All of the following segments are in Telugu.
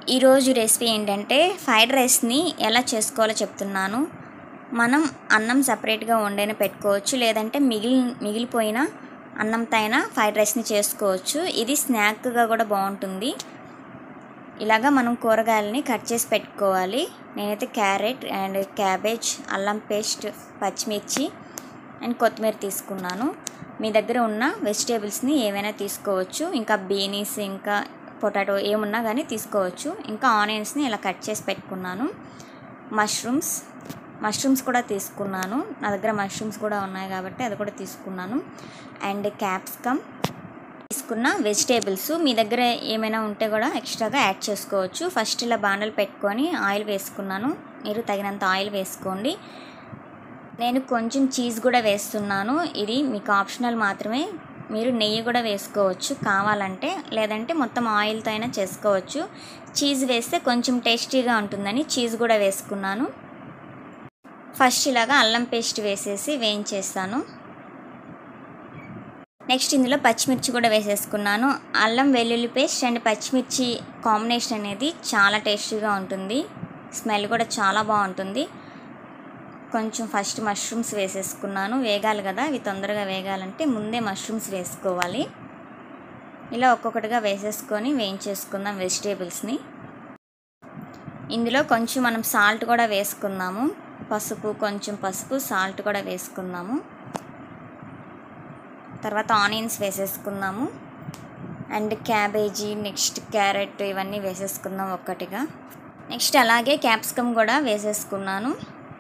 ఈరోజు రెసిపీ ఏంటంటే ఫ్రైడ్ రైస్ని ఎలా చేసుకోవాలో చెప్తున్నాను మనం అన్నం సపరేట్గా వండైనా పెట్టుకోవచ్చు లేదంటే మిగిలి మిగిలిపోయిన అన్నంతో అయినా ఫ్రైడ్ రైస్ని చేసుకోవచ్చు ఇది స్నాక్గా కూడా బాగుంటుంది ఇలాగా మనం కూరగాయలని కట్ చేసి పెట్టుకోవాలి నేనైతే క్యారెట్ అండ్ క్యాబేజ్ అల్లం పేస్ట్ పచ్చిమిర్చి అండ్ కొత్తిమీర తీసుకున్నాను మీ దగ్గర ఉన్న వెజిటేబుల్స్ని ఏమైనా తీసుకోవచ్చు ఇంకా బీనీస్ ఇంకా పొటాటో ఏమున్నా కానీ తీసుకోవచ్చు ఇంకా ఆనియన్స్ని ఇలా కట్ చేసి పెట్టుకున్నాను మష్రూమ్స్ మష్రూమ్స్ కూడా తీసుకున్నాను నా దగ్గర మష్రూమ్స్ కూడా ఉన్నాయి కాబట్టి అది కూడా తీసుకున్నాను అండ్ క్యాప్సికమ్ తీసుకున్న వెజిటేబుల్స్ మీ దగ్గర ఏమైనా ఉంటే కూడా ఎక్స్ట్రాగా యాడ్ చేసుకోవచ్చు ఫస్ట్ ఇలా బాండలు పెట్టుకొని ఆయిల్ వేసుకున్నాను మీరు తగినంత ఆయిల్ వేసుకోండి నేను కొంచెం చీజ్ కూడా వేస్తున్నాను ఇది మీకు ఆప్షనల్ మాత్రమే మీరు నెయ్యి కూడా వేసుకోవచ్చు కావాలంటే లేదంటే మొత్తం ఆయిల్తో అయినా చేసుకోవచ్చు చీజ్ వేస్తే కొంచెం టేస్టీగా ఉంటుందని చీజ్ కూడా వేసుకున్నాను ఫస్ట్ ఇలాగా అల్లం పేస్ట్ వేసేసి వేయించేస్తాను నెక్స్ట్ ఇందులో పచ్చిమిర్చి కూడా వేసేసుకున్నాను అల్లం వెల్లుల్లి పేస్ట్ అండ్ పచ్చిమిర్చి కాంబినేషన్ అనేది చాలా టేస్టీగా ఉంటుంది స్మెల్ కూడా చాలా బాగుంటుంది కొంచెం ఫస్ట్ మష్రూమ్స్ వేసేసుకున్నాను వేగాలి కదా ఇవి తొందరగా వేగాలంటే ముందే మష్రూమ్స్ వేసుకోవాలి ఇలా ఒక్కొక్కటిగా వేసేసుకొని వేయించేసుకుందాం వెజిటేబుల్స్ని ఇందులో కొంచెం మనం సాల్ట్ కూడా వేసుకుందాము పసుపు కొంచెం పసుపు సాల్ట్ కూడా వేసుకుందాము తర్వాత ఆనియన్స్ వేసేసుకుందాము అండ్ క్యాబేజీ నెక్స్ట్ క్యారెట్ ఇవన్నీ వేసేసుకుందాం ఒక్కటిగా నెక్స్ట్ అలాగే క్యాప్సికమ్ కూడా వేసేసుకున్నాను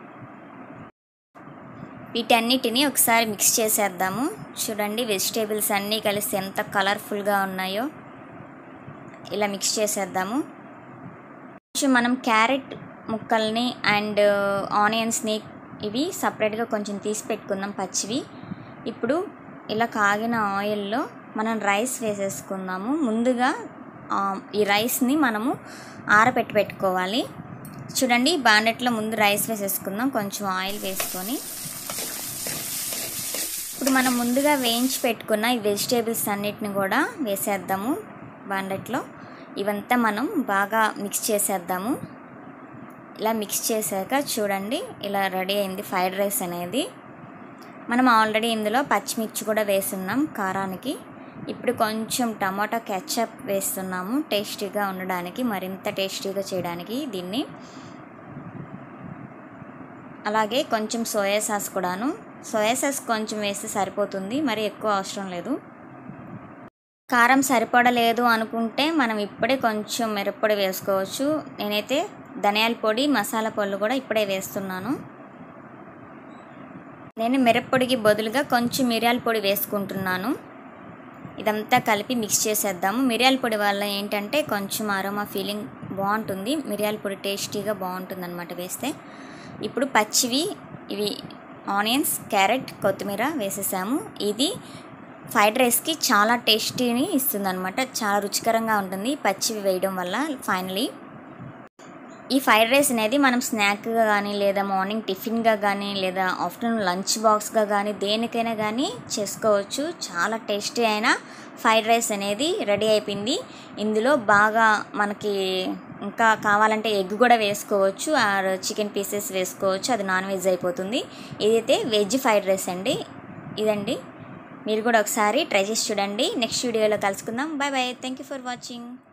వీటన్నిటిని ఒకసారి మిక్స్ చేసేద్దాము చూడండి వెజిటేబుల్స్ అన్నీ కలిసి ఎంత కలర్ఫుల్గా ఉన్నాయో ఇలా మిక్స్ చేసేద్దాము కొంచెం మనం క్యారెట్ ముక్కల్ని అండ్ ఆనియన్స్ని ఇవి సపరేట్గా కొంచెం తీసి పెట్టుకుందాం పచ్చివి ఇప్పుడు ఇలా కాగిన ఆయిల్లో మనం రైస్ వేసేసుకుందాము ముందుగా ఈ రైస్ని మనము ఆరబెట్టి పెట్టుకోవాలి చూడండి బాండెట్లో ముందు రైస్ వేసేసుకుందాం కొంచెం ఆయిల్ వేసుకొని ఇప్పుడు మనం ముందుగా వేయించి పెట్టుకున్న ఈ వెజిటేబుల్స్ అన్నిటిని కూడా వేసేద్దాము బాండెట్లో ఇవంతా మనం బాగా మిక్స్ చేసేద్దాము ఇలా మిక్స్ చేశాక చూడండి ఇలా రెడీ అయింది ఫ్రైడ్ రైస్ అనేది మనం ఆల్రెడీ ఇందులో పచ్చిమిర్చి కూడా వేస్తున్నాం కారానికి ఇప్పుడు కొంచెం టమాటా కెచప్ వేస్తున్నాము టేస్టీగా ఉండడానికి మరింత టేస్టీగా చేయడానికి దీన్ని అలాగే కొంచెం సోయా సాస్ కూడాను సోయా సాస్ కొంచెం వేస్తే సరిపోతుంది మరి ఎక్కువ అవసరం లేదు కారం సరిపడలేదు అనుకుంటే మనం ఇప్పుడే కొంచెం మిరప్పొడి వేసుకోవచ్చు నేనైతే ధనియాల పొడి మసాలా పొడులు కూడా ఇప్పుడే వేస్తున్నాను నేను మిరప్పొడికి బదులుగా కొంచెం మిరియాల పొడి వేసుకుంటున్నాను ఇదంతా కలిపి మిక్స్ చేసేద్దాము మిరియాల పొడి వల్ల ఏంటంటే కొంచెం అరోమా ఫీలింగ్ బాగుంటుంది మిరియాల పొడి టేస్టీగా బాగుంటుంది అనమాట వేస్తే ఇప్పుడు పచ్చివి ఇవి ఆనియన్స్ క్యారెట్ కొత్తిమీర వేసేసాము ఇది ఫ్రైడ్ రైస్కి చాలా టేస్టీని ఇస్తుంది అనమాట చాలా రుచికరంగా ఉంటుంది పచ్చివి వేయడం వల్ల ఫైనలీ ఈ ఫ్రైడ్ రైస్ అనేది మనం స్నాక్గా కానీ లేదా మార్నింగ్ టిఫిన్గా కానీ లేదా ఆఫ్టర్నూన్ లంచ్ బాక్స్గా కానీ దేనికైనా కానీ చేసుకోవచ్చు చాలా టేస్టీ అయిన ఫ్రైడ్ రైస్ అనేది రెడీ అయిపోయింది ఇందులో బాగా మనకి ఇంకా కావాలంటే ఎగ్ కూడా వేసుకోవచ్చు ఆర్ చికెన్ పీసెస్ వేసుకోవచ్చు అది నాన్ వెజ్ అయిపోతుంది ఇదైతే వెజ్ ఫ్రైడ్ రైస్ అండి ఇదండి మీరు కూడా ఒకసారి ట్రై చేసి చూడండి నెక్స్ట్ వీడియోలో కలుసుకుందాం bye bye thank you for watching